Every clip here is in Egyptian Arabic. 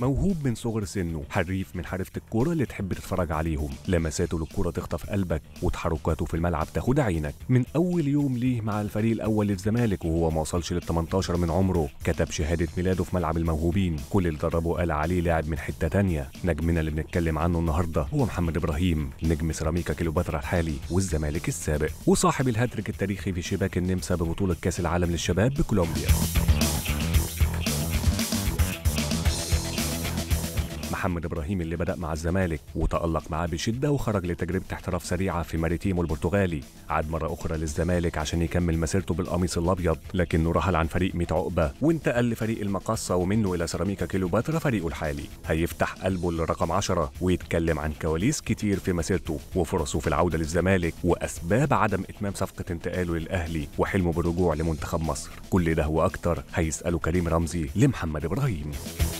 موهوب من صغر سنه حريف من حرفة الكورة اللي تحب تتفرج عليهم لمساته للكورة تخطف قلبك وتحركاته في الملعب تاخد عينك من أول يوم ليه مع الفريق الأول للزمالك وهو ما وصلش لل 18 من عمره كتب شهادة ميلاده في ملعب الموهوبين كل اللي دربه قال عليه لاعب من حتة تانية نجمنا اللي بنتكلم عنه النهاردة هو محمد إبراهيم نجم سيراميكا كيلوباترا الحالي والزمالك السابق وصاحب الهاتريك التاريخي في شباك النمسا ببطولة كأس العالم للشباب بكولومبيا محمد ابراهيم اللي بدا مع الزمالك وتالق معاه بشده وخرج لتجربه احتراف سريعه في ماريتيمو البرتغالي عاد مره اخرى للزمالك عشان يكمل مسيرته بالقميص الابيض لكنه رحل عن فريق ميت عقبه وانتقل لفريق المقصه ومنه الى سيراميكا كيلوباترا فريقه الحالي هيفتح قلبه للرقم 10 ويتكلم عن كواليس كتير في مسيرته وفرصه في العوده للزمالك واسباب عدم اتمام صفقه انتقاله للاهلي وحلمه بالرجوع لمنتخب مصر كل ده واكتر هيساله كريم رمزي لمحمد ابراهيم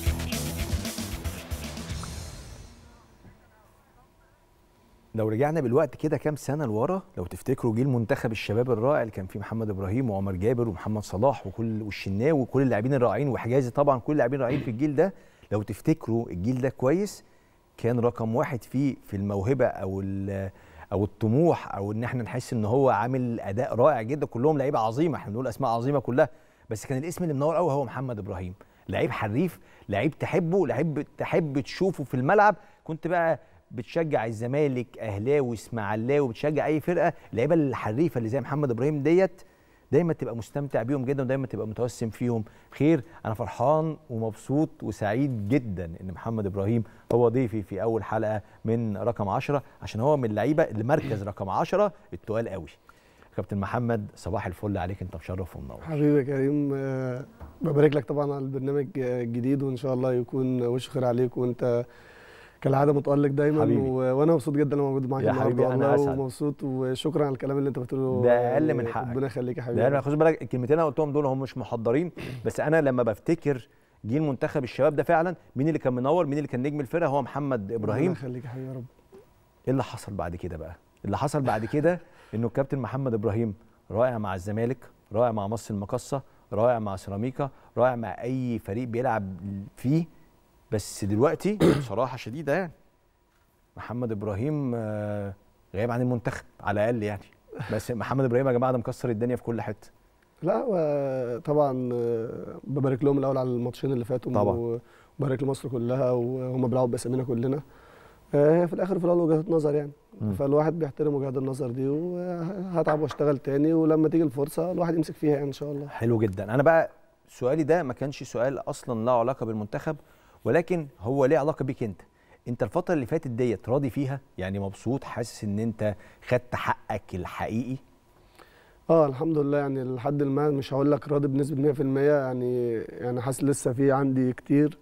لو رجعنا بالوقت كده كام سنه لورا لو تفتكروا جيل منتخب الشباب الرائع اللي كان فيه محمد ابراهيم وعمر جابر ومحمد صلاح وكل والشناوي وكل اللاعبين الرائعين وحجازي طبعا كل اللاعبين الرائعين في الجيل ده لو تفتكروا الجيل ده كويس كان رقم واحد فيه في الموهبه او او الطموح او ان احنا نحس ان هو عامل اداء رائع جدا كلهم لعيبه عظيمه احنا بنقول اسماء عظيمه كلها بس كان الاسم اللي منور قوي هو محمد ابراهيم لعيب حريف لعيب تحبه لعيب تحب تشوفه في الملعب كنت بقى بتشجع الزمالك اهلاوي اسماعيلاوي بتشجع اي فرقه اللعيبه الحريفه اللي زي محمد ابراهيم ديت دايما تبقى مستمتع بيهم جدا ودايما تبقى متوسم فيهم خير انا فرحان ومبسوط وسعيد جدا ان محمد ابراهيم هو ضيفي في اول حلقه من رقم 10 عشان هو من اللعيبه اللي مركز رقم 10 التقال قوي كابتن محمد صباح الفل عليك انت مشرف ومنور حبيبي يا كريم أه ببارك لك طبعا على البرنامج الجديد وان شاء الله يكون وش خير عليك وانت كالعاده متالق دايما حبيبي. و... وانا مبسوط جدا انا موجود معاك يا حبيبي، النهارده أنا والله أسعد. ومبسوط وشكرا على الكلام اللي انت بتقوله ده أقل من حقك. ربنا يخليك يا ده حبيبي انا خد بالك الكلمتين اللي أنا قلتهم دول هم مش محضرين بس انا لما بفتكر جيل منتخب الشباب ده فعلا مين اللي كان منور مين اللي كان نجم الفرقه هو محمد ربنا ابراهيم يخليك يا حبيبي يا رب ايه اللي حصل بعد كده بقى اللي حصل بعد كده انه الكابتن محمد ابراهيم رائع مع الزمالك رائع مع مصر المقصه رائع مع سيراميكا رائع مع اي فريق بيلعب فيه بس دلوقتي بصراحه شديده يعني محمد ابراهيم آه، غايب عن المنتخب على الاقل يعني بس محمد ابراهيم يا جماعه ده مكسر الدنيا في كل حته لا و- طبعا آه، ببارك لهم الاول على الماتشين اللي فاتوا طبعا. وبارك لمصر كلها وهم بيلعبوا باسامينا كلنا آه، هي في الاخر في الاول وجهه نظر يعني مم. فالواحد بيحترم وجهات النظر دي وهتعب واشتغل تاني ولما تيجي الفرصه الواحد يمسك فيها يعني ان شاء الله حلو جدا انا بقى سؤالي ده ما كانش سؤال اصلا له علاقه بالمنتخب ولكن هو ليه علاقه بيك انت انت الفتره اللي فاتت ديت راضي فيها يعني مبسوط حاسس ان انت خدت حقك الحقيقي اه الحمد لله يعني لحد ما مش هقول لك راضي بنسبه 100% يعني يعني حاسس لسه في عندي كتير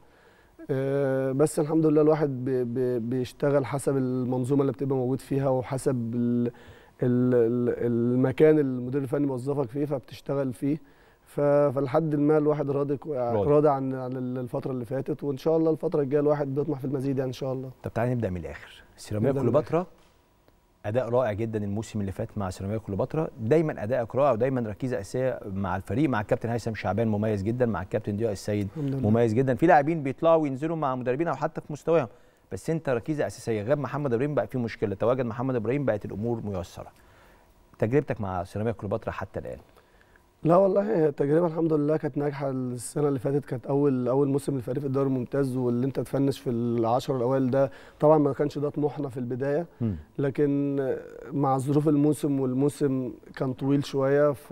آه بس الحمد لله الواحد بي بي بيشتغل حسب المنظومه اللي بتبقى موجود فيها وحسب ال ال ال المكان اللي المدير الفني موظفك فيه فبتشتغل فيه ف- فلحد ما الواحد راضي كو- راضي. راضي عن عن الفتره اللي فاتت وان شاء الله الفتره الجايه الواحد بيطمح في المزيد يعني ان شاء الله طب تعالى نبدا من الاخر سيراميكا نبدأ من كليوباترا اداء رائع جدا الموسم اللي فات مع سيراميكا كليوباترا دايما ادائك رائع ودايما ركيزه اساسيه مع الفريق مع الكابتن هيثم شعبان مميز جدا مع الكابتن ضياء السيد الحمد لله مميز جدا في لاعبين بيطلعوا وينزلوا مع مدربين او حتى في مستواهم بس انت ركيزه اساسيه غاب محمد ابراهيم بقى في مشكله تواجد محمد ابراهيم بقت الامور ميسره تجربتك مع سيراميكا كليوباترا حتى الان لا والله هي التجربه الحمد لله كانت ناجحه السنه اللي فاتت كانت اول اول موسم للفريق في الدوري الممتاز واللي انت تفنش في العشر الاوائل ده طبعا ما كانش ده طموحنا في البدايه لكن مع ظروف الموسم والموسم كان طويل شويه ف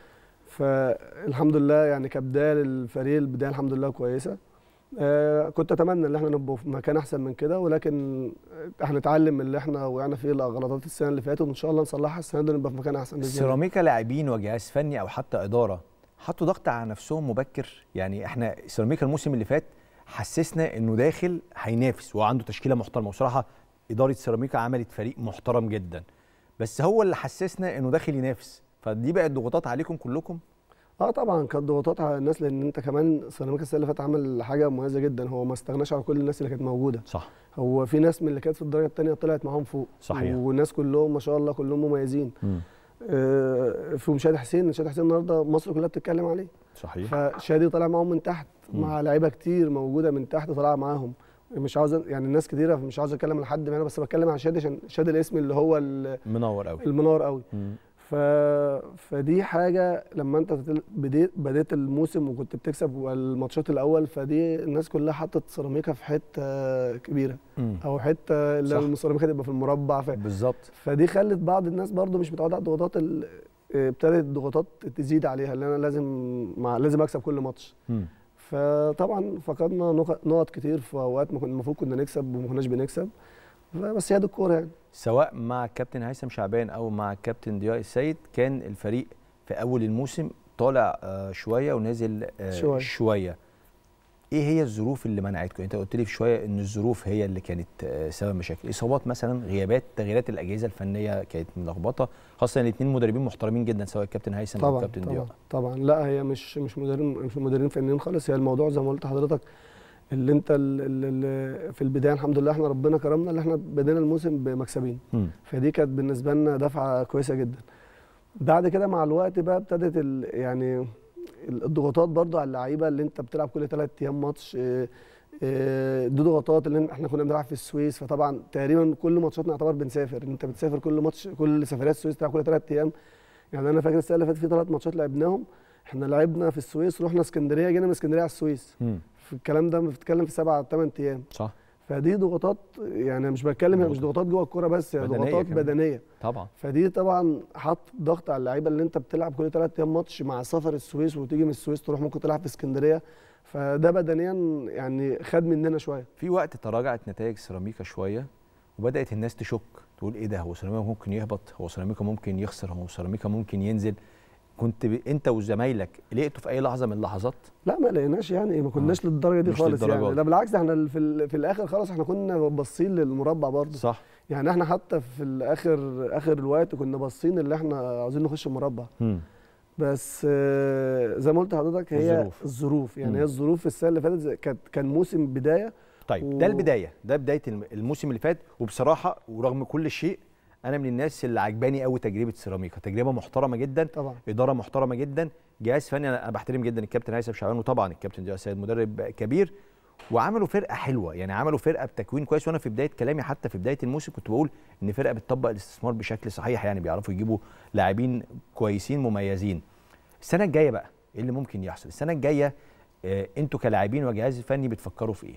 فالحمد لله يعني كبدايه للفريق البدايه الحمد لله كويسه آه كنت اتمنى ان احنا نبقى في مكان احسن من كده ولكن احنا نتعلم من اللي احنا وقعنا فيه الغلطات السنه اللي فاتت وان شاء الله نصلحها السنه دي نبقى في مكان احسن باذن الله سيراميكا لاعبين وجهاز فني او حتى اداره حطوا ضغط على نفسهم مبكر يعني احنا سيراميكا الموسم اللي فات حسسنا انه داخل هينافس وعنده تشكيله محترمه وصراحه اداره سيراميكا عملت فريق محترم جدا بس هو اللي حسسنا انه داخل ينافس فدي بقت ضغوطات عليكم كلكم اه طبعا كانت ضغوطات على الناس لان انت كمان سيراميكا السنه اللي فاتت عمل حاجه مميزه جدا هو ما استغناش على كل الناس اللي كانت موجوده صح هو في ناس من اللي كانت في الدرجه الثانيه طلعت معاهم فوق صحيح. والناس كلهم ما شاء الله كلهم مميزين آه، في مشاهد حسين مشاهد حسين النهارده مصر كلها بتتكلم عليه صحيح فشادي طالع معاهم من تحت مم. مع لعيبه كتير موجوده من تحت طالعه معاهم مش عاوز يعني الناس كتيره مش عاوز اتكلم على حد هنا بس بتكلم عن شادي عشان شادي الاسم اللي هو ال- منور قوي المنار قوي مم. ف... فدي حاجه لما انت تتل- بديت بديت الموسم وكنت بتكسب الماتشات الاول فدي الناس كلها حطت سيراميكا في حته كبيره مم. او حته اللي صح. السيراميكا تبقى في المربع ف... بالظبط فدي خلت بعض الناس برضو مش متعوده على الضغوطات ال- ابتدت الضغوطات تزيد عليها اللي انا لازم مع لازم اكسب كل ماتش مم. فطبعا فقدنا نق- نقط كتير في اوقات ما كنا المفروض كنا نكسب وما كناش بنكسب بس هي دي الكوره يعني سواء مع الكابتن هيثم شعبان او مع الكابتن ضياء السيد كان الفريق في اول الموسم طالع آه، شويه ونازل آه، شوية. شويه ايه هي الظروف اللي منعتكم انت قلت لي في شويه ان الظروف هي اللي كانت آه، سبب مشاكل اصابات مثلا غيابات تغييرات الاجهزه الفنيه كانت ملخبطه خاصه الاثنين مدربين محترمين جدا سواء الكابتن هيثم او طبعا الكابتن طبعا ضياء طبعا لا هي مش مش مدربين مش مدربين فنيين خالص هي الموضوع زي ما قلت لحضرتك اللي انت اللي اللي في البدايه الحمد لله احنا ربنا كرمنا اللي احنا بدينا الموسم بمكسبين مم. فدي كانت بالنسبه لنا دفعه كويسه جدا بعد كده مع الوقت بقى ابتدت ال- يعني الضغوطات برضو على اللعيبه اللي انت بتلعب كل ثلاث ايام ماتش اه، اه، دي ضغوطات اللي احنا كنا بنلعب في السويس فطبعا تقريبا كل ماتشاتنا يعتبر بنسافر انت بتسافر كل ماتش كل سفريات السويس بتلعب كل ثلاث ايام يعني انا فاكر السنه اللي فاتت في ثلاث ماتشات لعبناهم احنا لعبنا في السويس رحنا اسكندريه جينا من اسكندريه على السويس مم. في الكلام ده بتتكلم في سبعة ثمان ايام صح فدي ضغوطات يعني مش بتكلم هي مش ضغوطات. ضغوطات جوه الكوره بس هي بدنية ضغوطات كمان. بدنيه طبعا فدي طبعا حط ضغط على اللعيبه اللي انت بتلعب كل ثلاث ايام ماتش مع سفر السويس وتيجي من السويس تروح ممكن تلعب في اسكندريه فده بدنيا يعني خد مننا شويه في وقت تراجعت نتائج سيراميكا شويه وبدات الناس تشك تقول ايه ده هو سيراميكا ممكن يهبط هو سيراميكا ممكن يخسر هو سيراميكا ممكن ينزل كنت ب... انت وزمايلك قلقتوا في اي لحظه من اللحظات لا ما لقيناش يعني ما كناش للدرجه دي مش خالص للدرجة يعني دي. ده بالعكس ده احنا في, ال- في الاخر خلاص احنا كنا باصين للمربع برضه صح يعني احنا حتى في الاخر اخر الوقت كنا باصين اللي احنا عاوزين نخش المربع مم. بس آه، زي ما قلت لحضرتك هي الظروف. الظروف يعني مم. هي الظروف السنه اللي فاتت زي- كانت كان موسم بدايه طيب و- ده البدايه ده بدايه الم- الموسم اللي فات وبصراحه ورغم كل شيء انا من الناس اللي عجباني قوي تجربه سيراميكا تجربه محترمه جدا طبعا اداره محترمه جدا جهاز فني انا أنا بحترم جدا الكابتن هيثم شعبان وطبعا الكابتن ضياء السيد مدرب كبير وعملوا فرقه حلوه يعني عملوا فرقه بتكوين كويس وانا في بدايه كلامي حتى في بدايه الموسم كنت بقول ان فرقه بتطبق الاستثمار بشكل صحيح يعني بيعرفوا يجيبوا لاعبين كويسين مميزين السنه الجايه بقى ايه اللي ممكن يحصل السنه الجايه آه انتوا كلاعبين وجهاز فني بتفكروا في ايه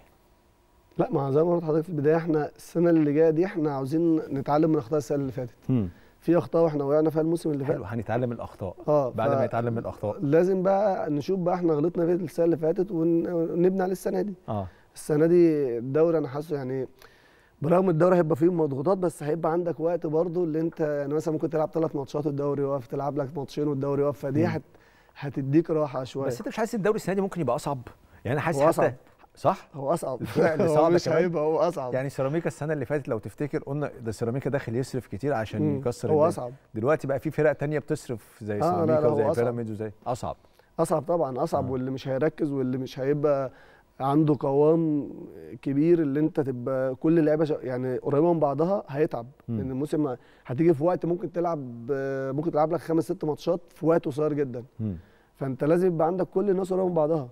لا ما زي ما قلت لحضرتك في البدايه احنا السنه اللي جايه دي احنا عاوزين نتعلم من اخطاء السنه اللي فاتت مم. في اخطاء واحنا وقعنا فيها الموسم اللي فات حلو هنتعلم الاخطاء اه بعد ف- ما نتعلم من الاخطاء لازم بقى نشوف بقى احنا غلطنا في السنه اللي فاتت ون- ونبني عليه السنه دي اه السنه دي الدوري انا حاسه يعني برغم الدوري هيبقى فيه مضغوطات بس هيبقى عندك وقت برضه اللي انت يعني مثلا ممكن تلعب ثلاث ماتشات والدوري يقف تلعب لك ماتشين والدوري يقف فدي مم. هت هتديك راحه شويه بس انت مش حاسس ان الدوري السنه دي ممكن يبقى اصعب يعني انا حاسس هو حتى أصعب. صح هو اصعب الفرق اللي هو صعبة مش كمان. هيبقى هو اصعب يعني سيراميكا السنه اللي فاتت لو تفتكر قلنا ده سيراميكا داخل يصرف كتير عشان مم. يكسر هو الدنيا. اصعب دلوقتي بقى في فرق تانية بتصرف زي آه، لا، سيراميكا لا، هو وزي أصعب. بيراميدز وزي اصعب اصعب طبعا اصعب آه. واللي مش هيركز واللي مش هيبقى عنده قوام كبير اللي انت تبقى كل اللعيبه شا- يعني قريبه من بعضها هيتعب مم. لان الموسم هتيجي في وقت ممكن تلعب ممكن تلعب لك خمس ست ماتشات في وقت قصير جدا مم. فانت لازم يبقى عندك كل الناس قريبه من بعضها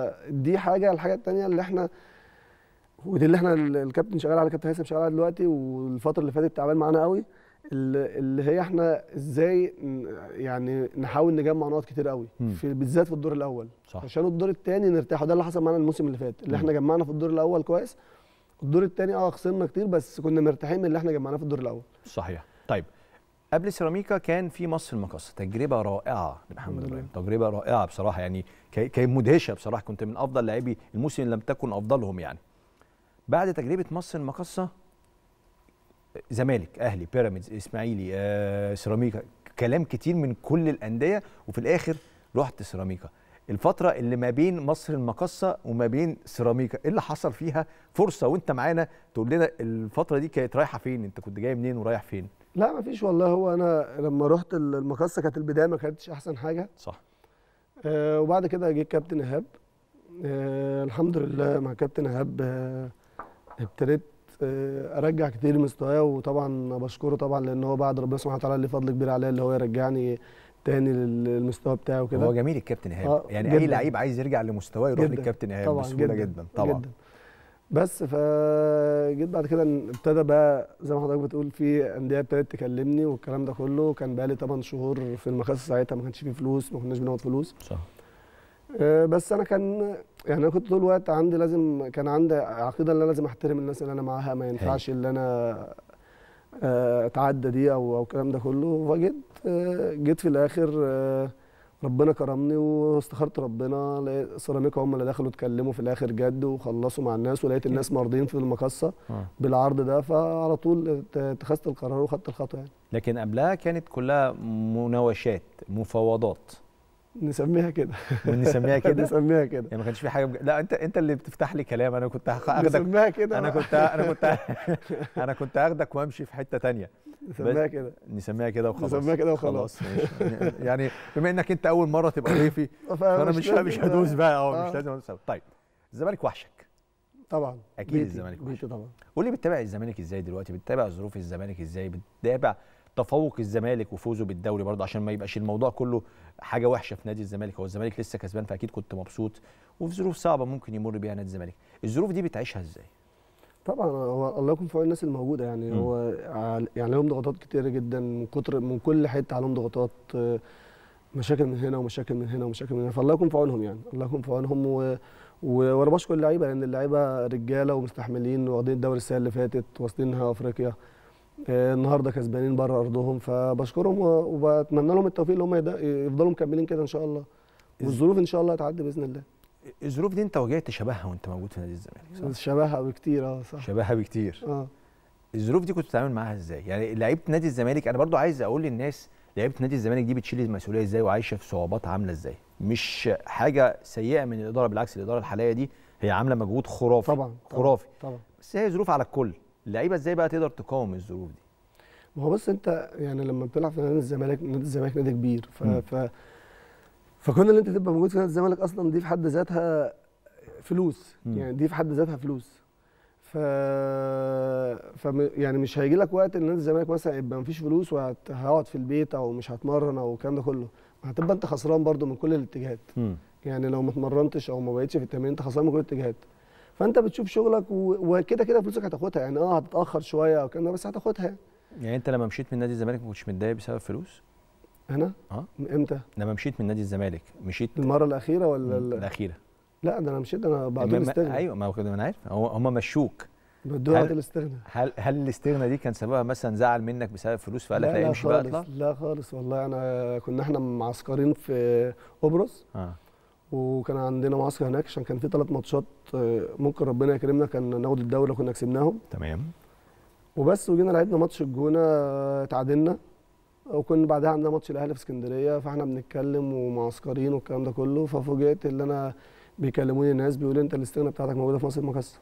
فدي حاجه الحاجه الثانيه اللي احنا ودي اللي احنا ال- الكابتن شغال على الكابتن هيثم شغال عليها دلوقتي والفتره اللي فاتت تعبان معانا قوي اللي اللي هي احنا ازاي ن- يعني نحاول نجمع نقط كتير قوي مم. في بالذات في الدور الاول صح عشان الدور الثاني نرتاح وده اللي حصل معانا الموسم اللي فات اللي مم. احنا جمعنا في الدور الاول كويس الدور الثاني اه خسرنا كتير بس كنا مرتاحين من اللي احنا جمعناه في الدور الاول صحيح طيب قبل سيراميكا كان في مصر المقصه تجربه رائعه لمحمد الحمد ابراهيم تجربه رائعه بصراحه يعني كا- كانت مدهشه بصراحه كنت من افضل لاعبي الموسم إن لم تكن افضلهم يعني بعد تجربه مصر المقصه زمالك اهلي بيراميدز اسماعيلي آه، سيراميكا كلام كتير من كل الانديه وفي الاخر رحت سيراميكا الفتره اللي ما بين مصر المقصه وما بين سيراميكا ايه اللي حصل فيها فرصه وانت معانا تقول لنا الفتره دي كانت رايحه فين انت كنت جاي منين ورايح فين لا ما فيش والله هو انا لما رحت المقصه كانت البدايه ما كانتش احسن حاجه صح آه وبعد كده جه كابتن ايهاب آه الحمد لله مع كابتن ايهاب آه ابتديت آه، ارجع كتير مستواي وطبعا بشكره طبعا لان هو بعد ربنا سبحانه وتعالى ليه فضل كبير عليا اللي هو يرجعني تاني لل- للمستوى بتاعه هو وكده جميل الكابتن ايهاب آه، يعني اي جداً. لعيب عايز يرجع لمستواه يروح جداً. للكابتن ايهاب طبعا بسهوله جدا طبعا جدا بس فجيت بعد كده إن ابتدى بقى زي ما حضرتك بتقول في انديه ابتدت تكلمني والكلام ده كله كان بقى لي 8 شهور في المخصص ساعتها ما كانش فيه فلوس ما كناش بناخد فلوس صح آه، بس انا كان يعني انا كنت طول الوقت عندي لازم كان عندي عقيده ان انا لازم احترم الناس اللي انا معاها ما ينفعش اللي انا آه، اتعدى دي او او الكلام ده كله فجيت آه، جيت في الاخر آه، ربنا كرمني واستخرت ربنا لقيت سيراميكا هم اللي دخلوا اتكلموا في الاخر جد وخلصوا مع الناس ولقيت الناس مرضين في المقصه آه. بالعرض ده فعلى طول ات- اتخذت القرار وخدت الخطوه يعني لكن قبلها كانت كلها مناوشات مفاوضات نسميها كده ونسميها كده نسميها كده يعني ما كانش في حاجه بج... لا انت انت اللي بتفتح لي كلام انا كنت هخ- اخدك نسميها كده انا بقى. كنت انا كنت انا كنت هاخدك وامشي في حته تانية نسميها كده نسميها كده وخلاص نسميها كده وخلاص. ماشي. يعني بما انك انت اول مره تبقى ضيفي فانا مش لازم مش هدوس بقى اه آه. مش لازم ادوس طيب الزمالك وحشك طبعا أكيد بيتي- الزمالك وحش. بيتي طبعا قول لي بتتابع الزمالك ازاي دلوقتي بتتابع ظروف الزمالك ازاي بتتابع تفوق الزمالك وفوزه بالدوري برضه عشان ما يبقاش الموضوع كله حاجه وحشه في نادي الزمالك هو الزمالك لسه كسبان فاكيد كنت مبسوط وفي ظروف صعبه ممكن يمر بيها نادي الزمالك الظروف دي بتعيشها ازاي طبعا هو الله يكون في عون الناس الموجوده يعني مم. هو عل- يعني عليهم ضغوطات كتيره جدا من كتر من كل حته عليهم ضغوطات آه، مشاكل من هنا ومشاكل من هنا ومشاكل من هنا فالله يكون في عونهم يعني الله يكون في عونهم و... و... وانا بشكر اللعيبه لان اللعيبه رجاله ومستحملين واخدين الدوري السنه اللي فاتت واصلين نهائي افريقيا آه، النهارده كسبانين بره ارضهم فبشكرهم و... وبتمنى لهم التوفيق اللي هم يد... يفضلوا مكملين كده ان شاء الله والظروف ان شاء الله هتعدي باذن الله الظروف دي انت واجهت شبهها وانت موجود في نادي الزمالك صح شبهها بكتير اه صح شبهها بكتير اه الظروف دي كنت بتتعامل معاها ازاي يعني لعيبه نادي الزمالك انا برضو عايز اقول للناس لعيبه نادي الزمالك دي بتشيل المسؤوليه ازاي وعايشه في صعوبات عامله ازاي مش حاجه سيئه من الاداره بالعكس الاداره الحاليه دي هي عامله مجهود خرافي طبعا طبعاً، خرافي طبعا بس هي ظروف على الكل اللعيبه ازاي بقى تقدر تقاوم الظروف دي ما هو بص انت يعني لما بتلعب في نادي الزمالك نادي الزمالك نادي كبير ف, مم. ف فكون ان انت تبقى موجود في نادي الزمالك اصلا دي في حد ذاتها فلوس مم. يعني دي في حد ذاتها فلوس ف ف يعني مش هيجي لك وقت ان نادي الزمالك مثلا يبقى مفيش فلوس وهقعد في البيت او مش هتمرن او الكلام ده كله هتبقى انت خسران برضو من كل الاتجاهات يعني لو ما اتمرنتش او ما بقيتش في التمرين انت خسران من كل الاتجاهات فانت بتشوف شغلك و- وكده كده فلوسك هتاخدها يعني اه هتتاخر شويه او الكلام ده بس هتاخدها يعني. يعني انت لما مشيت من نادي الزمالك ما كنتش متضايق بسبب فلوس انا اه امتى لما مشيت من نادي الزمالك مشيت المره الاخيره ولا ال- الاخيره لا ده انا مشيت انا بعد ما- الاستغنى ايوه ما هو كده ما انا عارف هو- هم مشوك بدوها هل- بعد الاستغنى هل هل الاستغنى دي كان سببها مثلا زعل منك بسبب فلوس فقال لك لا لا لا امشي بقى خالص اطلع لا خالص والله انا كنا احنا معسكرين في قبرص اه وكان عندنا معسكر هناك عشان كان في ثلاث ماتشات آه، ممكن ربنا يكرمنا كان ناخد الدوري لو كنا كسبناهم تمام وبس وجينا لعبنا ماتش الجونه آه، تعادلنا وكنا بعدها عندنا ماتش الاهلي في اسكندريه فاحنا بنتكلم ومعسكرين والكلام ده كله ففوجئت ان انا بيكلموني الناس بيقولوا انت الاستغنى بتاعتك موجوده في مصر المقاصه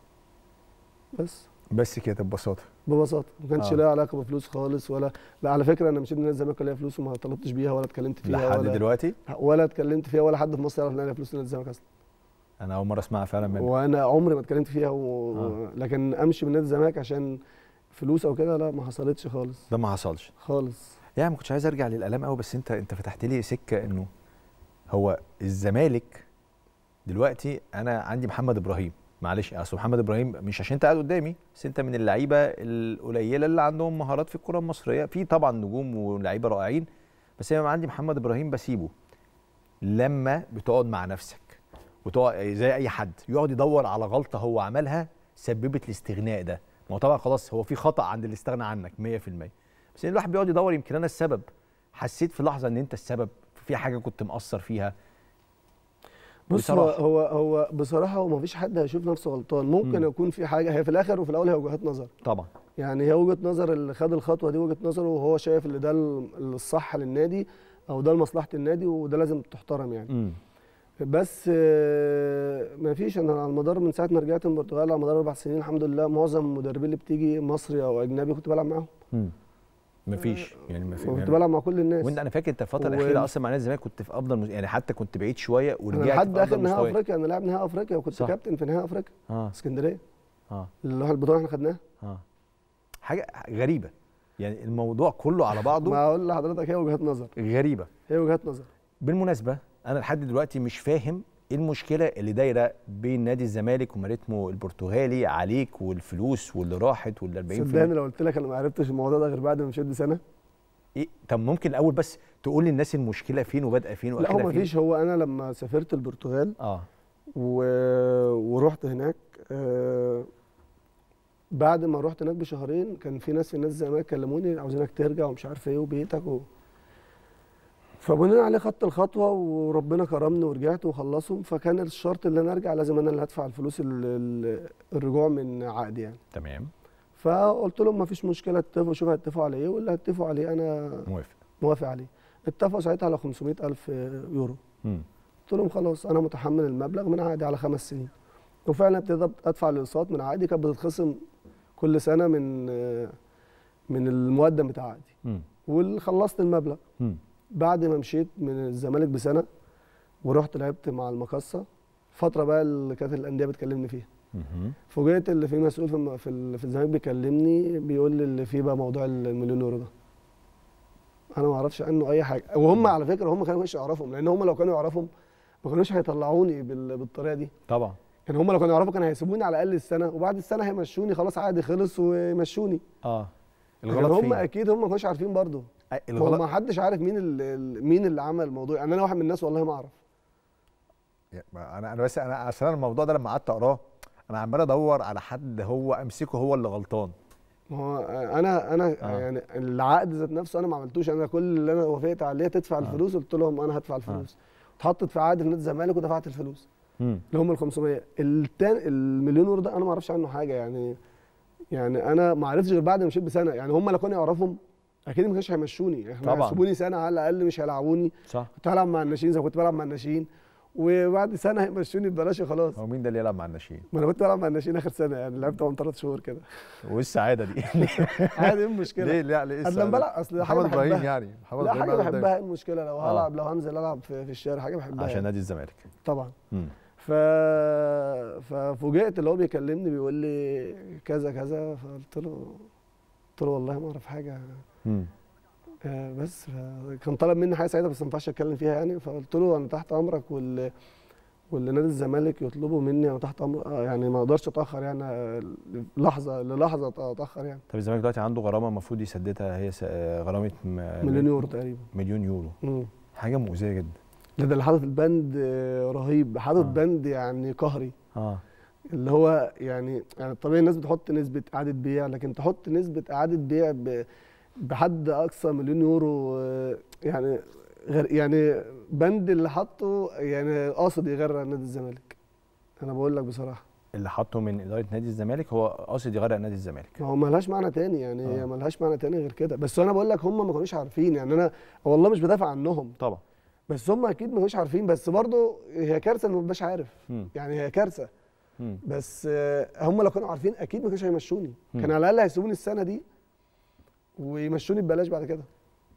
بس بس كده ببساطه ببساطه ما كانش آه. لها علاقه بفلوس خالص ولا لا على فكره انا مشيت من نادي الزمالك كان ليا فلوس وما طلبتش بيها ولا اتكلمت فيها لحد ولا دلوقتي ولا اتكلمت فيها ولا حد في مصر يعرف ان انا ليا فلوس في نادي الزمالك اصلا انا اول مره اسمعها فعلا منك وانا عمري ما اتكلمت فيها و... آه. لكن امشي من نادي الزمالك عشان فلوس او كده لا ما حصلتش خالص ده ما حصلش خالص يعني ما كنتش عايز ارجع للالام قوي بس انت انت فتحت لي سكه انه هو الزمالك دلوقتي انا عندي محمد ابراهيم معلش اصل محمد ابراهيم مش عشان انت قاعد قدامي بس انت من اللعيبه القليله اللي عندهم مهارات في الكره المصريه في طبعا نجوم ولاعيبه رائعين بس انا عندي محمد ابراهيم بسيبه لما بتقعد مع نفسك وتقعد زي اي حد يقعد يدور على غلطه هو عملها سببت الاستغناء ده ما هو طبعا خلاص هو في خطا عند اللي استغنى عنك 100% بس الواحد بيقعد يدور يمكن انا السبب حسيت في لحظه ان انت السبب في حاجه كنت مقصر فيها بص هو بصراحة. هو هو بصراحه هو ما فيش حد هيشوف نفسه غلطان ممكن مم. يكون في حاجه هي في الاخر وفي الاول هي وجهات نظر طبعا يعني هي وجهه نظر اللي خد الخطوه دي وجهه نظره وهو شايف ان ده ال- الصح للنادي او ده لمصلحه النادي وده لازم تحترم يعني امم بس ما فيش انا على المدار من ساعه ما رجعت من البرتغال على مدار اربع سنين الحمد لله معظم المدربين اللي بتيجي مصري او اجنبي كنت بلعب معاهم امم مفيش يعني مفيش كنت يعني بلعب مع كل الناس وانت انا فاكر انت الفتره و- الاخيره اصلا مع نادي الزمالك كنت في افضل مز... يعني حتى كنت بعيد شويه انا ورجعت لحد في اخر افضل نهائي مستوى افريقيا انا لاعب نهائي افريقيا وكنت صح. كابتن في نهائي افريقيا اه اسكندريه اه اللي هو البطوله احنا خدناها اه حاجه غريبه يعني الموضوع كله على بعضه ما اقول لحضرتك هي وجهات نظر غريبه هي وجهات نظر بالمناسبه انا لحد دلوقتي مش فاهم ايه المشكله اللي دايره بين نادي الزمالك وماريتمو البرتغالي عليك والفلوس واللي راحت وال 40 صدقني لو قلت لك انا ما عرفتش الموضوع ده غير بعد ما مشيت بسنه إيه؟ طب ممكن الاول بس تقول للناس المشكله فين وبادئه فين لا واخرها هو ما فين فيش هو انا لما سافرت البرتغال اه و... ورحت هناك آه بعد ما رحت هناك بشهرين كان في ناس في الناس الزمالك كلموني عاوزينك ترجع ومش عارف ايه وبيتك و... فبناء عليه خدت الخطوه وربنا كرمني ورجعت وخلصهم فكان الشرط اللي انا ارجع لازم انا اللي هدفع الفلوس ال... ال... الرجوع من عقدي يعني تمام فقلت لهم ما فيش مشكله اتفقوا شوفوا هيتفقوا على ايه واللي هيتفقوا عليه انا موافق موافق عليه اتفقوا ساعتها على 500 الف يورو مم. قلت لهم خلاص انا متحمل المبلغ من عقدي على خمس سنين وفعلا ابتديت ادفع الاقساط من عقدي كانت بتتخصم كل سنه من من المقدم بتاع عقدي مم. وخلصت المبلغ مم. بعد ما مشيت من الزمالك بسنه ورحت لعبت مع المقصه فتره بقى اللي كانت الانديه بتكلمني فيها مهم. فوجئت اللي في مسؤول في الم- في, ال- في الزمالك بيكلمني بيقول لي اللي فيه بقى موضوع المليون يورو ده انا ما اعرفش عنه اي حاجه وهم على فكره هم كانوا مش يعرفهم لان هم لو كانوا يعرفهم ما كانوش هيطلعوني بال- بالطريقه دي طبعا يعني هم لو كانوا يعرفوا كانوا هيسيبوني على الاقل السنه وبعد السنه هيمشوني خلاص عادي خلص ويمشوني اه لكن الغلط هم فين اكيد هم ما كانوش عارفين برضه أ- ما الغلط ما حدش عارف مين ال- ال- مين اللي عمل الموضوع يعني انا واحد من الناس والله ما اعرف يعني ما انا انا بس انا عشان أنا الموضوع ده لما قعدت اقراه انا عمال ادور على حد هو امسكه هو اللي غلطان ما هو انا انا آه. آه. يعني العقد ذات نفسه انا ما عملتوش انا كل اللي انا وافقت عليه تدفع آه. الفلوس قلت لهم انا هدفع الفلوس اتحطت في عقد في نادي الزمالك ودفعت الفلوس مم. اللي هم ال 500 التان المليون يورو ده انا ما اعرفش عنه حاجه يعني يعني انا ما عرفتش غير بعد ما مشيت بسنه يعني هم لو كانوا يعرفهم اكيد ما كانوش هيمشوني احنا طبعاً. هيسيبوني سنه على الاقل مش هيلعبوني صح كنت هلعب مع الناشئين زي ما كنت بلعب مع الناشئين وبعد سنه هيمشوني ببلاش خلاص هو مين ده اللي يلعب مع الناشئين ما انا كنت بلعب مع الناشئين اخر سنه يعني لعبت من ثلاث شهور كده وايه السعاده دي عادي ايه المشكله ليه ليه ليه اصل السعادة لما دي؟ بلعب اصل حاجه محمد ابراهيم بحبها يعني محمد لا إبراهيم حاجه قاعد قدامي. بحبها ايه المشكله لو آه. هلعب لو هنزل العب في, في الشارع حاجه بحبها عشان يعني. نادي الزمالك طبعا مم. ف ففوجئت اللي هو بيكلمني بيقول لي كذا كذا فقلت له قلت له والله ما اعرف حاجه مم. آه، بس كان طلب مني حاجه ساعتها بس ما ينفعش اتكلم فيها يعني فقلت له انا تحت امرك وال واللي نادي الزمالك يطلبوا مني انا تحت امر آه، يعني ما اقدرش اتاخر يعني آه، لحظه للحظه اتاخر يعني طب الزمالك دلوقتي عنده غرامه المفروض يسددها هي س- آه، غرامه م- مليون يورو تقريبا مليون يورو مم. حاجه مؤذيه جدا لا ده اللي حاطط البند آه، رهيب حاطط آه. بند يعني قهري اه اللي هو يعني يعني الطبيعي الناس بتحط نسبة إعادة بيع لكن تحط نسبة إعادة بيع ب- بحد أقصى مليون يورو آه، يعني غير يعني بند اللي حاطه يعني قاصد يغرق نادي الزمالك أنا بقول لك بصراحة اللي حطه من اداره نادي الزمالك هو قاصد يغرق نادي الزمالك ما هو ملهاش معنى تاني يعني آه. هي ملهاش معنى تاني غير كده بس أنا بقول لك هم ما كانوش عارفين يعني أنا والله مش بدافع عنهم طبعا بس هم أكيد ما كانوش عارفين بس برضه هي كارثة إنه ما يبقاش عارف مم. يعني هي كارثة مم. بس آه، هم لو كانوا عارفين اكيد ما كانوش هيمشوني مم. كان على الاقل هيسيبوني السنه دي ويمشوني ببلاش بعد كده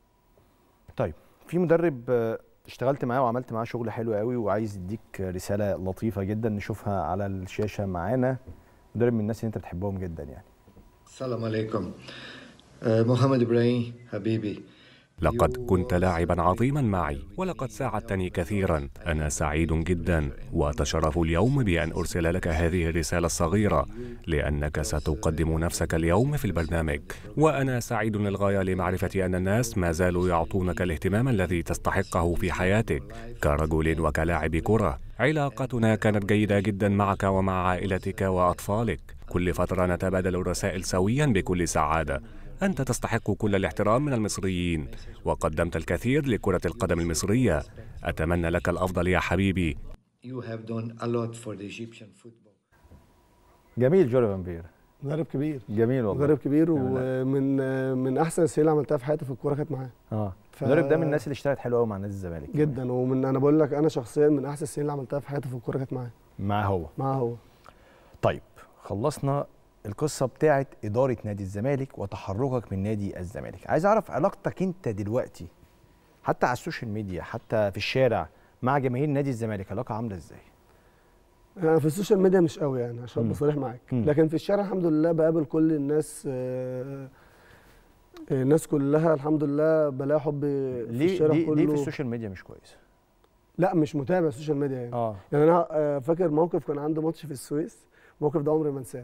طيب في مدرب آه، اشتغلت معاه وعملت معاه شغل حلو قوي وعايز يديك رساله لطيفه جدا نشوفها على الشاشه معانا مدرب من الناس اللي انت بتحبهم جدا يعني السلام عليكم آه، محمد إبراهيم حبيبي لقد كنت لاعبا عظيما معي ولقد ساعدتني كثيرا انا سعيد جدا واتشرف اليوم بان ارسل لك هذه الرساله الصغيره لانك ستقدم نفسك اليوم في البرنامج وانا سعيد للغايه لمعرفه ان الناس ما زالوا يعطونك الاهتمام الذي تستحقه في حياتك كرجل وكلاعب كره علاقتنا كانت جيده جدا معك ومع عائلتك واطفالك كل فتره نتبادل الرسائل سويا بكل سعاده أنت تستحق كل الاحترام من المصريين وقدمت الكثير لكرة القدم المصرية أتمنى لك الأفضل يا حبيبي You have done a lot for the Egyptian football. جميل جوري فان بير مدرب كبير جميل والله مدرب كبير يعني ومن آه، من احسن السنين اللي عملتها في حياتي في الكوره كانت معاه اه ف- المدرب ده من الناس اللي اشتغلت حلو قوي مع نادي الزمالك جدا ومن انا بقول لك انا شخصيا من احسن السنين اللي عملتها في حياتي في الكوره كانت معاه معاه هو معاه هو طيب خلصنا القصه بتاعه اداره نادي الزمالك وتحركك من نادي الزمالك عايز اعرف علاقتك انت دلوقتي حتى على السوشيال ميديا حتى في الشارع مع جماهير نادي الزمالك علاقه عامله ازاي انا في السوشيال ميديا مش قوي يعني عشان مم. ابقى صريح معاك مم. لكن في الشارع الحمد لله بقابل كل الناس آه، الناس كلها الحمد لله بلاقي حب في ليه الشارع ليه, كله ليه في السوشيال ميديا مش كويس لا مش متابع السوشيال ميديا يعني اه يعني انا آه، فاكر موقف كان عندي ماتش في السويس الموقف ده عمري ما انساه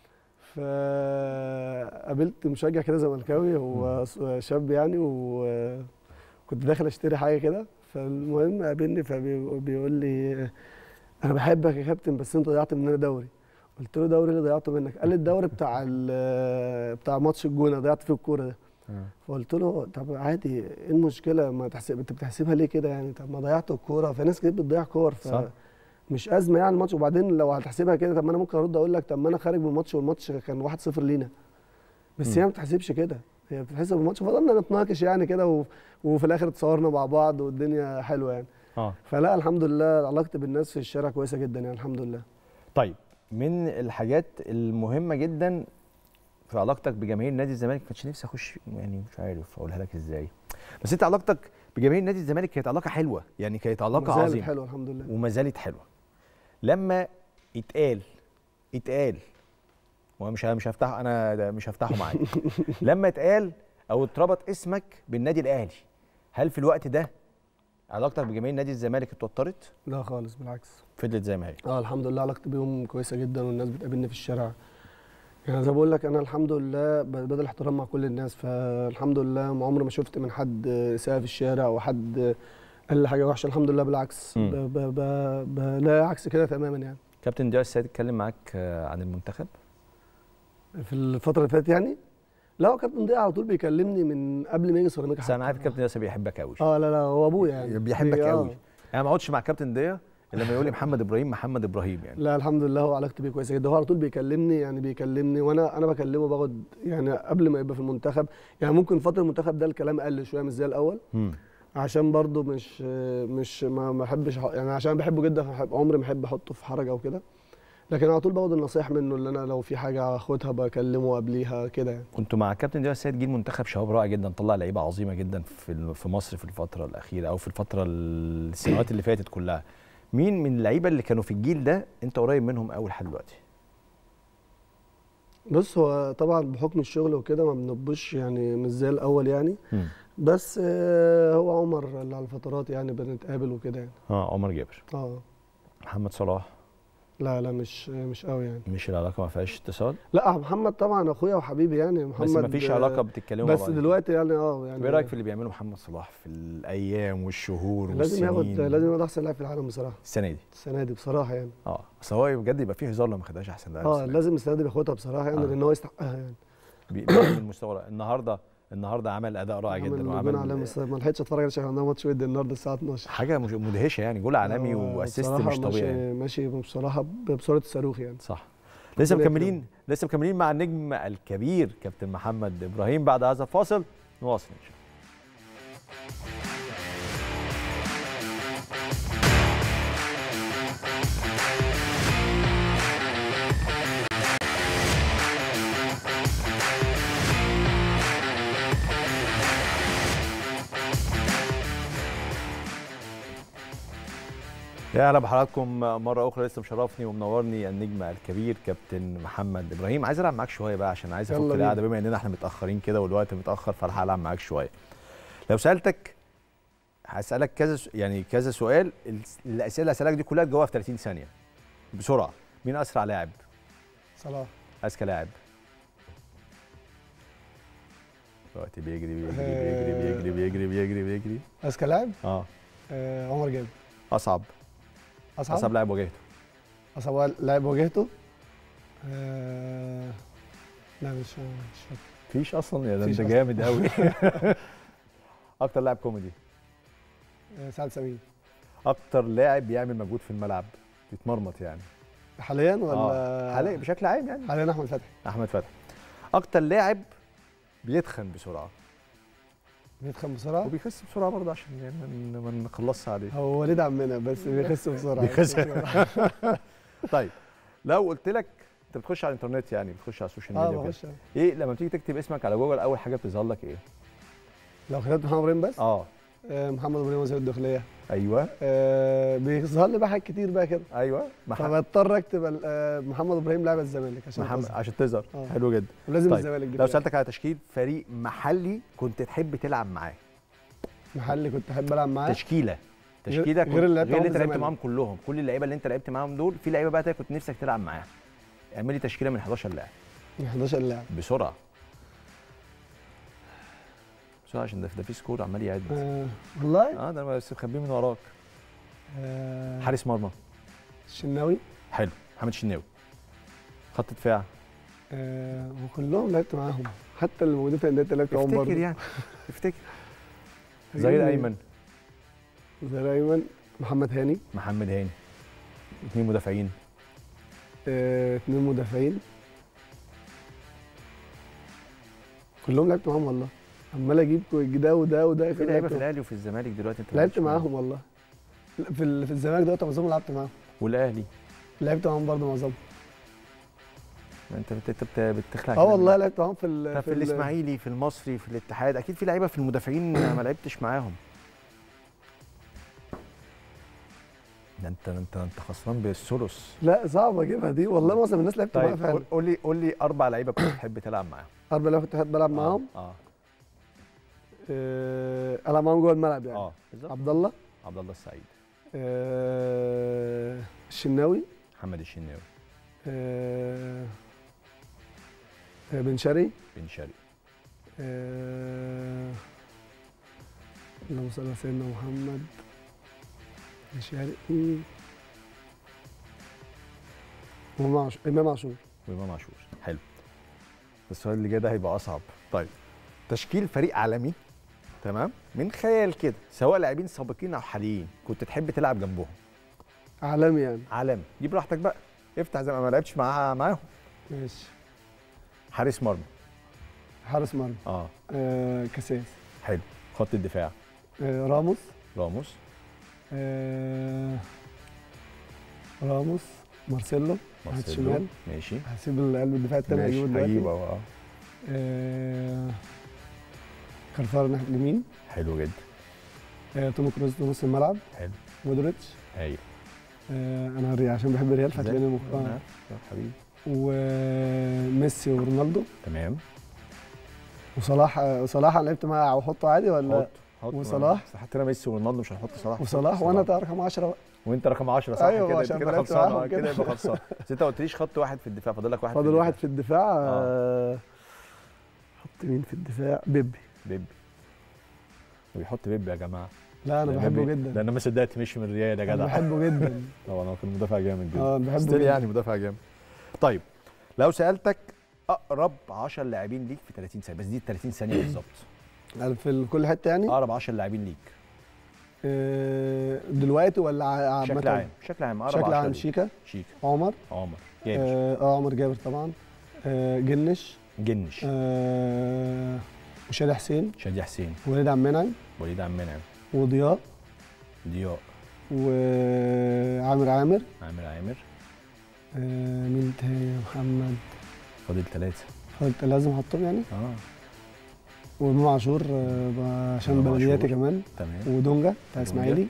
فقابلت مشجع كده زملكاوي هو شاب يعني وكنت داخل اشتري حاجه كده فالمهم قابلني فبيقول لي انا بحبك يا كابتن بس انت ضيعت مننا دوري قلت له دوري اللي ضيعته منك قال لي الدوري بتاع ال- بتاع ماتش الجونه ضيعت فيه الكوره ده آه. فقلت له طب عادي ايه المشكله ما تحسب انت بتحسبها ليه كده يعني طب ما ضيعت الكوره في ناس كتير بتضيع كور ف... صح. مش ازمه يعني الماتش وبعدين لو هتحسبها كده طب ما انا ممكن ارد اقول لك طب ما انا خارج من الماتش والماتش كان 1-0 لينا بس مم. هي ما بتحسبش كده هي بتتحسب الماتش فضلنا نتناقش يعني كده و... وفي الاخر اتصورنا مع بعض والدنيا حلوه يعني اه فلا الحمد لله علاقتي بالناس في الشارع كويسه جدا يعني الحمد لله طيب من الحاجات المهمه جدا في علاقتك بجماهير نادي الزمالك كانش نفسي اخش يعني مش عارف اقولها لك ازاي بس انت علاقتك بجماهير نادي الزمالك كانت علاقه حلوه يعني كانت علاقه ما زالت عظيمه حلوه الحمد لله وما زالت حلوه لما اتقال اتقال ومش مش هفتح انا ده مش هفتحه معاك لما اتقال او اتربط اسمك بالنادي الاهلي هل في الوقت ده علاقتك بجماهير نادي الزمالك اتوترت لا خالص بالعكس فضلت زي ما هي اه الحمد لله علاقتي بيهم كويسه جدا والناس بتقابلني في الشارع يعني زي ما بقول لك انا الحمد لله ب- بدل احترام مع كل الناس فالحمد لله ما عمري ما شفت من حد ساعة في الشارع وحد قال لي حاجه وحشه الحمد لله بالعكس مم. ب ب ب ب لا عكس كده تماما يعني كابتن ضياء السيد اتكلم معاك آه، عن المنتخب في الفتره اللي فاتت يعني لا هو كابتن ضياء على طول بيكلمني من قبل ما يجي سيراميكا بس انا حتى. عارف كابتن ضياء بيحبك قوي اه لا لا هو ابويا يعني بيحبك آه. قوي انا ما اقعدش مع كابتن ضياء الا لما يقول لي محمد ابراهيم محمد ابراهيم يعني لا الحمد لله هو علاقتي بيه كويسه جدا هو على طول بيكلمني يعني بيكلمني وانا انا بكلمه بقعد يعني قبل ما يبقى في المنتخب يعني ممكن فتره المنتخب ده الكلام قل شويه مش زي الاول مم. عشان برضه مش مش ما ما بحبش أح- يعني عشان بحبه جدا فحب- عمري ما احب احطه في حرج او كده لكن على طول باخد النصايح منه اللي انا لو في حاجه اخدها بكلمه قبليها كده يعني كنت مع كابتن ضياء السيد جيل منتخب شباب رائع جدا طلع لعيبه عظيمه جدا في ال- في مصر في الفتره الاخيره او في الفتره ال- السنوات اللي فاتت كلها مين من اللعيبه اللي كانوا في الجيل ده انت قريب منهم قوي لحد دلوقتي بص هو طبعا بحكم الشغل وكده ما بنبقاش يعني مش زي الاول يعني بس آه، هو عمر اللي على الفترات يعني بنتقابل وكده يعني اه عمر جابر اه محمد صلاح لا لا مش مش قوي يعني مش العلاقه ما فيهاش اتصال لا محمد طبعا اخويا وحبيبي يعني محمد بس ما فيش آه، علاقه بتتكلموا مع بس بعض. دلوقتي يعني اه يعني ايه رايك في اللي بيعمله محمد صلاح في الايام والشهور لازم ياخد والسنين لازم ياخد احسن لاعب في العالم بصراحه السنه دي السنه دي بصراحه يعني اه اصل هو بجد يبقى فيه هزار لو ما خدهاش احسن لاعب اه السنة دي. لازم السنه دي بياخدها بصراحه يعني آه. لان هو يستحقها يعني بي- بيعمل المستوى رائع. النهارده النهارده عمل اداء رائع عمل جدا جون وعمل عالمي بس ما لحقتش اتفرج عشان عندنا ماتش ودي النهارده الساعه 12 حاجه مش مدهشه يعني جول عالمي آه، واسيست بصراحة مش طبيعي ماشي ماشي بصراحه بسرعه الصاروخ يعني صح لسه ربنا مكملين لسه مكملين مع النجم الكبير كابتن محمد ابراهيم بعد هذا الفاصل نواصل ان شاء الله يا اهلا بحضراتكم مره اخرى لسه مشرفني ومنورني النجم الكبير كابتن محمد ابراهيم عايز العب معاك شويه بقى عشان عايز افك يلا بينا. القعده بما اننا احنا متاخرين كده والوقت متاخر فالحق العب معاك شويه لو سالتك هسالك كذا س- يعني كذا سؤال الس- الاسئله اللي هسالك دي كلها تجاوبها في 30 ثانيه بسرعه مين اسرع لاعب صلاح اذكى لاعب الوقت بيجري بيجري بيجري بيجري بيجري بيجري بيجري اذكى لاعب اه آه عمر جابر اصعب اصعب اصعب لاعب واجهته اصعب لاعب واجهته آه لا مش مش فاكر مفيش اصلا يا ده مفيش انت أصلاً. جامد قوي اكتر لاعب كوميدي آه سعد سمير اكتر لاعب بيعمل مجهود في الملعب بيتمرمط يعني حاليا ولا آه. حاليا بشكل عام يعني حاليا احمد فتحي احمد فتحي اكتر لاعب بيتخن بسرعه بيتخن بسرعه وبيخس بسرعه برضه عشان يعني ما- ما نخلصش عليه هو وليد عمنا بس بيخس بسرعه بيخس. طيب لو قلت لك انت بتخش على الانترنت يعني بتخش على السوشيال اه ميديا وكده. بخش ايه لما بتيجي تكتب اسمك على جوجل اول حاجه بتظهر لك ايه لو كتبت محمد ابراهيم بس اه آه محمد ابراهيم وزير الداخليه ايوه آه بيظهر لي بقى حاجات كتير بقى كده ايوه محمد فبضطر اكتب ال- آه محمد ابراهيم لاعب الزمالك عشان محمد أتظهر. عشان تظهر آه. حلو جدا ولازم طيب، الزمالك لو دفاع. سالتك على تشكيل فريق محلي كنت تحب تلعب معاه محلي كنت احب العب معاه تشكيله غير- تشكيله غير اللي لعبت غير اللي معاهم انت في لعبت الزمالك. معاهم كلهم كل اللعيبه اللي انت لعبت معاهم دول في لعيبه بقى تانية كنت نفسك تلعب معاها اعمل لي تشكيله من 11 لاعب 11 لاعب بسرعه بسرعه عشان ده ده في سكور عمال يعد آه والله اه ده انا بس مخبيه من وراك آه حارس مرمى الشناوي حلو محمد الشناوي خط دفاع آه وكلهم لعبت معاهم حتى اللي موجودين في الانديه اللي لعبت معاهم افتكر برضه يعني افتكر زهير ايمن زهير ايمن محمد هاني محمد هاني اثنين مدافعين آه، اثنين مدافعين كلهم لعبت معاهم والله عمال اجيب ده وده وده في لعيبه في لعبت- الاهلي وفي الزمالك دلوقتي انت ما لعبت لعبتش معاهم والله لا، في ال- في الزمالك دلوقتي معظمهم لعبت معاهم والاهلي لعبت معاهم برضه معظمهم ما انت بت- انت بت- بتخلع اه كده والله من- لعبت معاهم في ال طب في ال- الاسماعيلي في المصري في الاتحاد اكيد في لعيبه في المدافعين ما لعبتش معاهم ده انت انت انت خسران بالثلث لا صعب اجيبها دي والله معظم الناس لعبت معاها طيب فعلا قول- قول لي قول لي اربع لعيبه كنت تحب تلعب معاهم اربع لعيبه كنت بحب العب معاهم اه آه، العب معاهم جوه الملعب يعني اه بالظبط عبد الله عبد الله السعيد آه، الشناوي محمد الشناوي آه، آه، بن شرقي بن شرقي آه، اللهم صل على سيدنا محمد بن شرقي وإمام عاشور امام عاشور وامام عاشور حلو السؤال اللي جاي ده هيبقى اصعب طيب تشكيل فريق عالمي تمام من خيال كده سواء لاعبين سابقين او حاليين كنت تحب تلعب جنبهم عالمي يعني عالمي دي براحتك بقى افتح زي ما ما لعبتش معاها معاهم ماشي حارس مرمى حارس مرمى اه آه، كاساس حلو خط الدفاع آه، راموس راموس آه، راموس مارسيلو ناحية مارسيلو الشمال ماشي هسيب قلب الدفاع التاني هجيبه ماشي دلوقتي هجيبه اه آه، كارفارو ناحية اليمين حلو جدا آه، تومو كروز في نص الملعب حلو مودريتش هايل آه، انا الريال عشان بحب الريال فهتلاقيني مخ... أنا آه. عارف. يا حبيبي وميسي ورونالدو تمام وصلاح آه، صلاح انا لعبت معاه واحطه عادي ولا حط حط وصلاح؟ بس حطينا ميسي ورونالدو مش هنحط صلاح وصلاح وانا بتاع رقم 10 بقى وانت رقم 10 صح أيوة، كده عشان انت كده لعبت خلصان معاهم آه، كده. كده يبقى خلصان بس انت ما قلتليش خط واحد في الدفاع فاضل لك واحد فاضل في واحد في الدفاع آه. آه، حط مين في الدفاع بيبي بيبي بيحط بيبي يا جماعه لا انا ده بحبه بيبي- جدا ده انا ما صدقت مشي من الريال يا انا جدع بحبه جدا طبعا هو كان مدافع جامد جدا اه أنا بحبه ستيل جدا يعني مدافع جامد طيب لو سالتك اقرب 10 لاعبين ليك في 30 ثانيه بس دي 30 ثانيه بالظبط يعني في كل حته يعني اقرب 10 لاعبين ليك آه، دلوقتي ولا ع- بشكل عامة؟ عام بشكل عام اقرب بشكل 10 عام ليك. شيكا شيك عمر عمر جابر اه آه، عمر جابر طبعا آه، جنش جنش آه، وشادي حسين شادي حسين وليد عم منعم وليد عم منعم وضياء ضياء وعامر عامر عامر عامر آه، مين تاني يا محمد فاضل ثلاثه قلت لازم احطهم يعني اه وامام عاشور آه، عشان إمام بلدياتي عاشور. كمان تمام ودونجا بتاع دونجا. اسماعيلي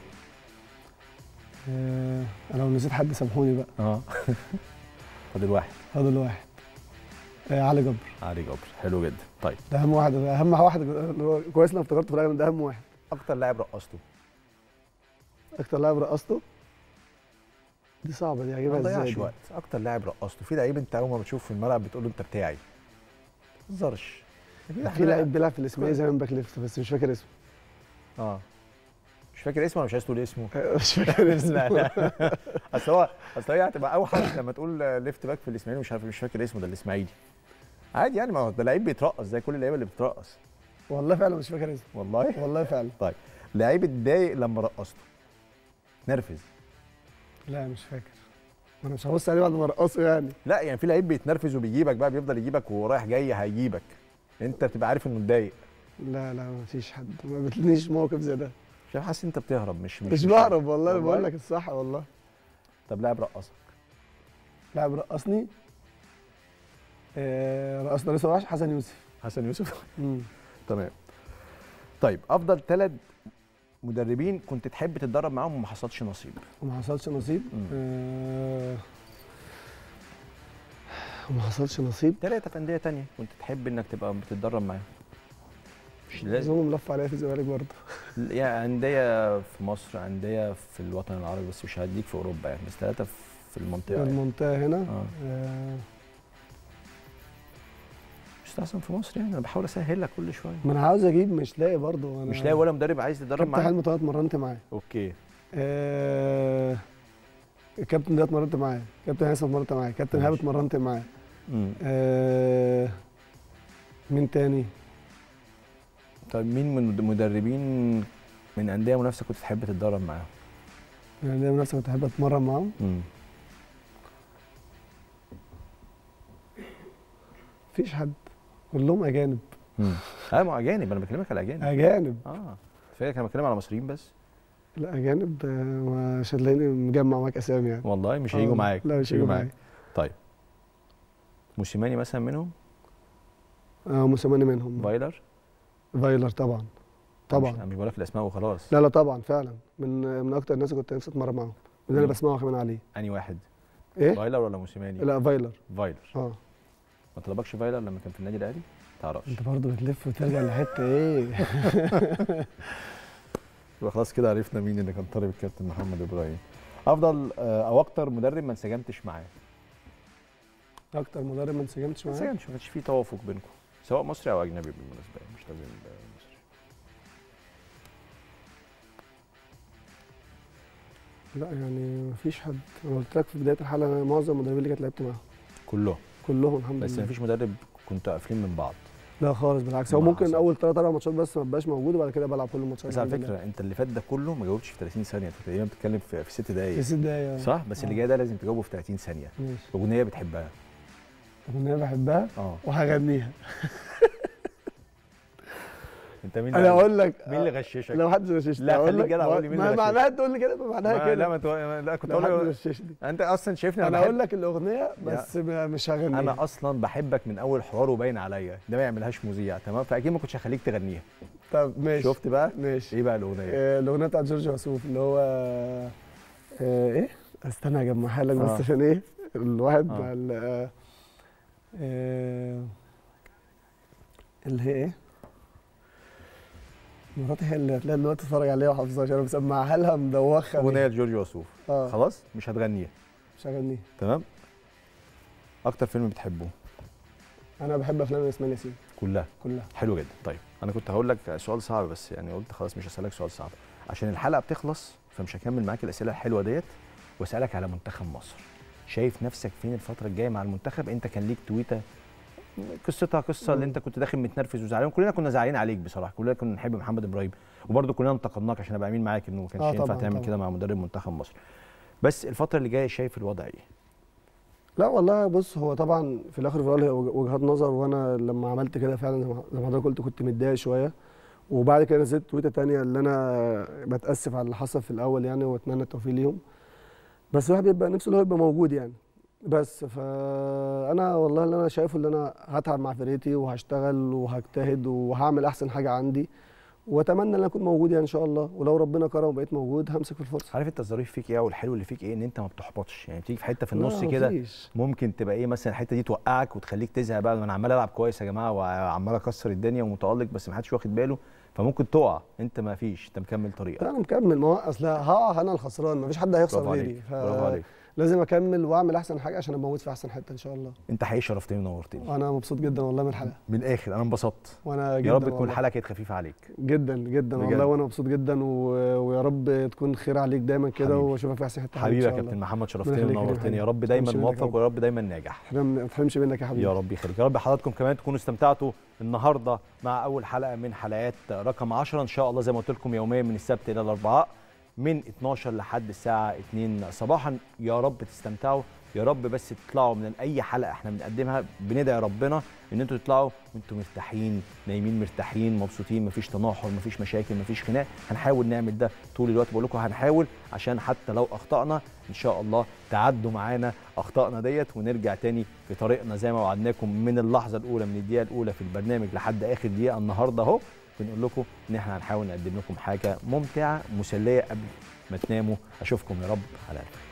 آه، لو نسيت حد سامحوني بقى اه فاضل واحد فاضل واحد آه، علي جبر علي جبر حلو جدا طيب ده اهم واحد اهم واحد اللي هو كويس اني افتكرته في الاخر إن ده اهم واحد اكتر لاعب رقصته اكتر لاعب رقصته دي صعبه دي ما هجيبها ازاي تضيعش دي؟ وقت اكتر لاعب رقصته في لعيب انت اول ما بتشوفه في الملعب بتقول له انت بتاعي ما تهزرش في لعيب بيلعب في الاسماعيلي زمان باك ليفت بس مش فاكر اسمه اه مش فاكر اسمه ولا مش عايز تقول اسمه مش فاكر اسمه لا لا اصل هو اصل هي هتبقى اوحش لما تقول ليفت باك في الاسماعيلي مش عارف مش فاكر اسمه ده الاسماعيلي عادي يعني ما هو ده لعيب بيترقص زي كل اللعيبه اللي بترقص والله فعلا مش فاكر اسمه والله والله فعلا لعيب اتضايق لما رقصته نرفز لا مش فاكر ما انا مش هبص عليه بعد ما ارقصه يعني لا يعني في لعيب بيتنرفز وبيجيبك بقى بيفضل يجيبك ورايح جاي هيجيبك انت بتبقى عارف انه اتضايق لا لا ما فيش حد ما بتلنيش موقف زي ده شايف حاسس انت بتهرب مش مش بهرب والله انا والله؟ بقول لك الصح والله طب لاعب رقصك لاعب رقصني آه رقصنا لسه وحش حسن يوسف حسن يوسف مم. تمام طيب افضل ثلاث مدربين كنت تحب تتدرب معاهم وما حصلش نصيب وما حصلش نصيب مم. آه وما حصلش نصيب ثلاثه في انديه تانية كنت تحب انك تبقى بتتدرب معاهم مش لازم لازم ملف عليا في الزمالك برضه يعني انديه في مصر انديه في الوطن العربي بس مش هديك في اوروبا يعني بس ثلاثه في المنطقه يعني. المنطقه هنا اه آه مستحسن في مصر يعني انا بحاول اسهل لك كل شويه ما انا عاوز اجيب مش لاقي برضه انا مش لاقي ولا مدرب عايز تتدرب كابتن معاه حلمي طه اتمرنت معاه اوكي آه الكابتن ده اتمرنت معاه كابتن هيثم اتمرنت معاه كابتن ايهاب ماشي. اتمرنت معاه مم. آه مين تاني طيب مين من المدربين من انديه منافسه كنت تحب تتدرب معاهم يعني دايما نفسي كنت احب اتمرن معاهم مم. مفيش حد كلهم اجانب مم. اه ما اجانب انا بكلمك على اجانب اجانب اه فاكر انا بتكلم على مصريين بس لا اجانب آه، مش هتلاقيني مجمع معاك اسامي يعني والله مش آه، هيجوا معاك لا مش هيجوا معايا طيب موسيماني مثلا منهم اه موسيماني منهم فايلر فايلر طبعا مش, طبعا أنا مش بقول لك الاسماء وخلاص لا لا طبعا فعلا من من اكتر الناس اللي كنت نفسي اتمرن معاهم اللي انا مم. بسمعه كمان عليه اني واحد ايه فايلر ولا موسيماني لا فايلر فايلر اه ما طلبكش فايلر لما كان في النادي الاهلي تعرفش انت برضه بتلف وترجع لحته ايه يبقى خلاص كده عرفنا مين اللي كان طالب الكابتن محمد ابراهيم افضل آه، او اكتر مدرب ما انسجمتش معاه اكتر مدرب ما انسجمتش ما معاه انسجمتش ما كانش في توافق بينكم سواء مصري او اجنبي بالمناسبه يعني مش لازم آه، مصري لا يعني مفيش حد انا قلت لك في بدايه الحلقه انا معظم المدربين اللي كنت لعبت معاهم كلهم كلهم الحمد بس لله ما فيش مدرب كنتوا قافلين من بعض لا خالص بالعكس هو ما ممكن حصل. اول ثلاث اربع ماتشات بس ما بقاش موجود وبعد كده بلعب كل الماتشات بس على الحمد لله. فكره انت اللي فات ده كله ما جاوبتش في 30 ثانيه انت تقريبا بتتكلم في, في ست دقائق في ست دقايق صح بس اللي آه. جاي ده لازم تجاوبه في 30 ثانيه ماشي اغنيه بتحبها اغنيه بحبها اه وهغنيها انت مين انا اقول لك مين اللي غششك لو حد غششني لا، أقول خليك لك جدع، قول لي مين ما اللي معناها تقول لي كده ما معناها ما- لا كده ما تو... لا كنت لو حد اقول غششني انت اصلا شايفني انا بحب- اقول لك الاغنيه بس ما- مش هغنيها انا اصلا بحبك من اول حوار وباين عليا ده ما يعملهاش مذيع تمام فاكيد ما كنتش هخليك تغنيها طب ماشي شفت بقى ماشي ايه بقى الاغنيه آه، الاغنيه بتاعت جورج وسوف اللي هو آه، ايه استنى اجمعها لك بس آه. عشان ايه الواحد آه. مع ال- آه، آه، اللي هي ايه مراتي هي اللي هتلاقي دلوقتي تتفرج عليها وحافظها عشان انا مسمعها لها مدوخه اغنيه لجورج وسوف اه خلاص مش هتغنيها مش هغنيها تمام اكتر فيلم بتحبه انا بحب افلام اسماعيل ياسين كلها كلها حلو جدا طيب انا كنت هقول لك سؤال صعب بس يعني قلت خلاص مش هسالك سؤال صعب عشان الحلقه بتخلص فمش هكمل معاك الاسئله الحلوه ديت واسالك على منتخب مصر شايف نفسك فين الفتره الجايه مع المنتخب انت كان ليك تويته قصتها قصه اللي انت كنت داخل متنرفز وزعلان كلنا كنا زعلانين عليك بصراحه كلنا كنا نحب محمد ابراهيم وبرده كلنا انتقدناك عشان ابقى امين معاك انه ما كانش آه ينفع طبعاً، تعمل طبعاً. كده مع مدرب منتخب مصر بس الفتره اللي جايه شايف الوضع ايه لا والله بص هو طبعا في الاخر في الأول هي وج- وجهات نظر وانا لما عملت كده فعلا زي ما زي ما حضرتك قلت كنت متضايق شويه وبعد كده نزلت تويته تانية اللي انا بتاسف على اللي حصل في الاول يعني واتمنى التوفيق ليهم بس الواحد بيبقى نفسه اللي هو يبقى موجود يعني بس فانا والله اللي انا شايفه اللي انا هتعب مع فرقتي وهشتغل وهجتهد وهعمل احسن حاجه عندي واتمنى ان انا اكون موجود يعني ان شاء الله ولو ربنا كرم وبقيت موجود همسك في الفرصه عارف انت الظريف فيك ايه او الحلو اللي فيك ايه ان انت ما بتحبطش يعني بتيجي في حته في لا، النص كده مفيش. ممكن تبقى ايه مثلا الحته دي توقعك وتخليك تزهق بقى انا عمال العب كويس يا جماعه وعمال اكسر الدنيا ومتالق بس ما حدش واخد باله فممكن تقع انت ما فيش انت مكمل طريقك لا انا مكمل ما هو اصل هقع انا الخسران مفيش حد هيخسر برافو غيري عليك برافو عليك لازم اكمل واعمل احسن حاجه عشان ابقى موجود في احسن حته ان شاء الله انت حقيقي شرفتني ونورتني وانا مبسوط جدا والله من الحلقه من الاخر انا انبسطت وانا جدا يا رب تكون والله. الحلقه كانت خفيفه عليك جدا جدا بجد. والله وانا مبسوط جدا و... ويا رب تكون خير عليك دايما كده حبيبي. واشوفك في احسن حته حبيبي إن يا شاء كابتن الله. محمد ربنا شرفتني يخليك يا ونورتني حبيبي. يا رب ما دايما تحرمش منك يا موفق رب. ويا رب دايما ناجح احنا ما تحرمش منك يا حبيبي يا رب يخليك يا رب حضراتكم كمان تكونوا استمتعتوا النهارده مع اول حلقه من حلقات رقم 10 ان شاء الله زي ما قلت لكم يوميا من السبت الى الاربعاء من 12 لحد الساعه 2 صباحا يا رب تستمتعوا يا رب بس تطلعوا من اي حلقه احنا بنقدمها بندعي ربنا ان انتوا تطلعوا وانتوا مرتاحين نايمين مرتاحين مبسوطين مفيش تناحر مفيش مشاكل مفيش خناق هنحاول نعمل ده طول الوقت بقول لكم هنحاول عشان حتى لو اخطانا ان شاء الله تعدوا معانا اخطائنا ديت ونرجع تاني في طريقنا زي ما وعدناكم من اللحظه الاولى من الدقيقه الاولى في البرنامج لحد اخر دقيقه النهارده اهو بنقول لكم ان احنا هنحاول نقدم لكم حاجه ممتعه مسليه قبل ما تناموا اشوفكم يا رب على خير